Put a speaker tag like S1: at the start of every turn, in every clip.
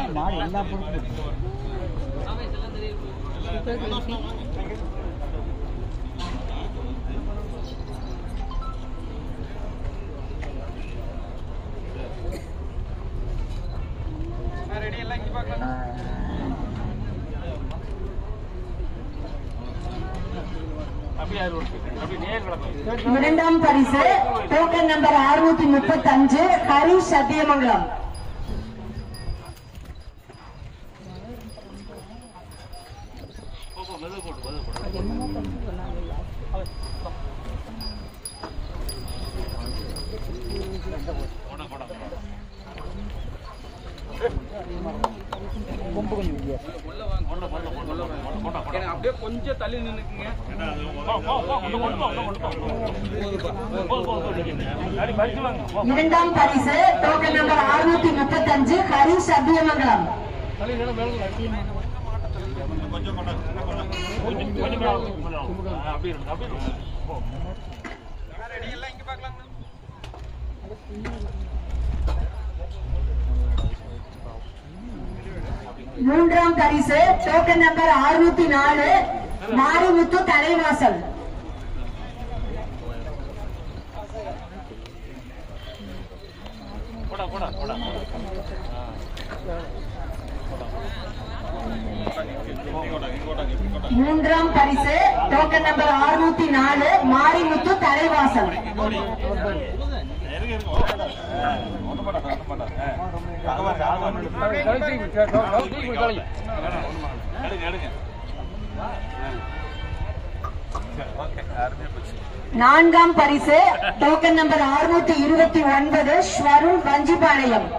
S1: மாடு எல்லா பொருட்களும்
S2: இரண்டாம் பரிசு டோக்கன் நம்பர் அறுநூத்தி முப்பத்தி அஞ்சு ஹரி சத்தியமங்கலம்
S1: கொம்பு கொஞ்சம் வித்தியாசம்
S3: அப்படியே கொஞ்சம் தள்ளி நின்னுக்குங்க
S2: இரண்டாம் பரிசு டோக்கன் நம்பர் அறுநூத்தி முப்பத்தி அஞ்சு ஹரி சத்தியமங்கலம் மூன்றாம் பரிசு டோக்கன் நம்பர் அறுநூத்தி நாலு மாரிமுத்து தலைவாசல் மூன்றாம் பரிசு டோக்கன் நம்பர் அறுநூத்தி நாலு மாரிமுத்து தலைவாசல் நான்காம் பரிசு டோக்கன் நம்பர் அறுநூத்தி இருபத்தி ஒன்பது ஸ்வருண் வஞ்சிபாளையம்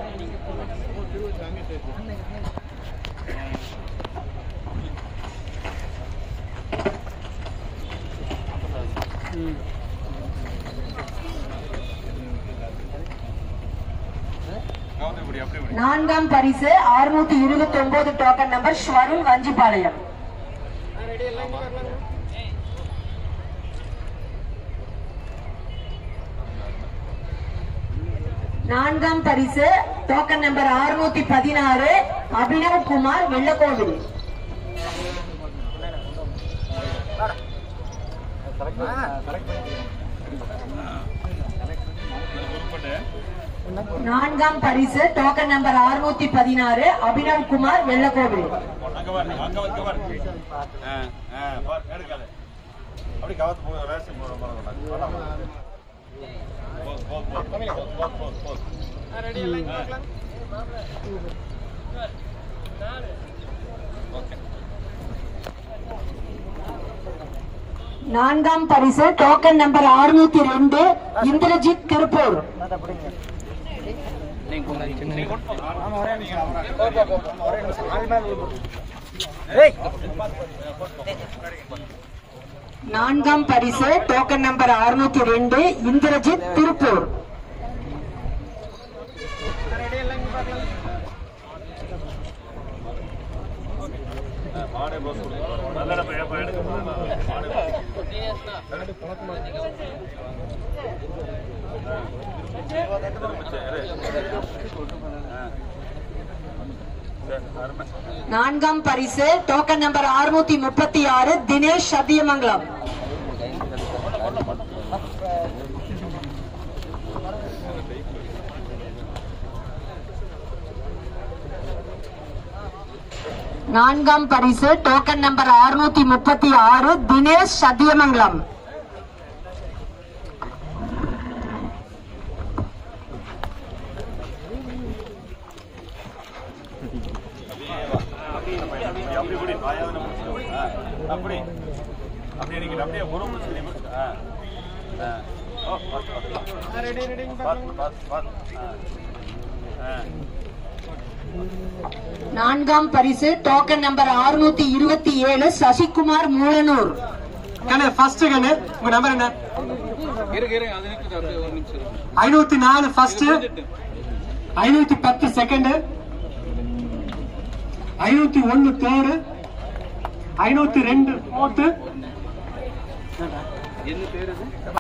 S2: நான்காம் பரிசு அறுநூத்தி இருபத்தி ஒன்பது டோக்கன் நம்பர் ஸ்வருண் வஞ்சிபாளையம் நான்காம் பரிசு டோக்கன் நம்பர் அறுநூத்தி பதினாறு அபினவ் குமார் வெள்ளக்கோவில் நான்காம் பரிசு டோக்கன் நம்பர் அறுநூத்தி பதினாறு அபினவ் குமார் வெள்ளக்கோவில்
S4: அப்படி கவத்து போய் ரேஷன் போட மாட்டாங்க
S2: நான்காம் பரிசு டோக்கன் நம்பர் அறுநூத்தி ரெண்டு இந்திரஜித் திருப்பூர் நான்காம் பரிசு டோக்கன் நம்பர் அறுநூத்தி ரெண்டு இந்திரஜித் திருப்பூர்
S4: மாடே போஸ் நல்ல பேப்பர் எடுக்க மாடே
S2: நான்காம் பரிசு டோக்கன் நம்பர் அறுநூத்தி முப்பத்தி ஆறு தினேஷ் சத்தியமங்கலம் நான்காம் பரிசு டோக்கன் நம்பர் அறுநூத்தி முப்பத்தி ஆறு தினேஷ் சத்தியமங்கலம்
S4: அப்படி இப்படி வாயாவது நம்ம முடிச்சுக்கோ. ஆ, அப்படி அப்படி நீங்க அப்படியே ஒரு முடிச்சு நீ முடிச்சு ஆ ஆ ஓ பார்த்து பார்த்து பார்த்து பார்த்து பார்த்து ஆ ஆ
S2: நான்காம் பரிசு டோக்கன் நம்பர் அறுநூத்தி இருபத்தி ஏழு சசிகுமார் மூலனூர்
S5: கண்ணு ஃபர்ஸ்ட் கண்ணு உங்க நம்பர் என்ன
S3: இருங்க இருங்க அது நிக்குது அப்படியே ஒரு நிமிஷம் இருங்க.
S5: ஐநூத்தி நாலு ஃபர்ஸ்ட் ஐநூத்தி பத்து செகண்ட் ஐநூத்தி ஒன்னு தேர்டு ஐநூத்தி ரெண்டு ஃபோர்த்து
S3: என்ன பேரு இது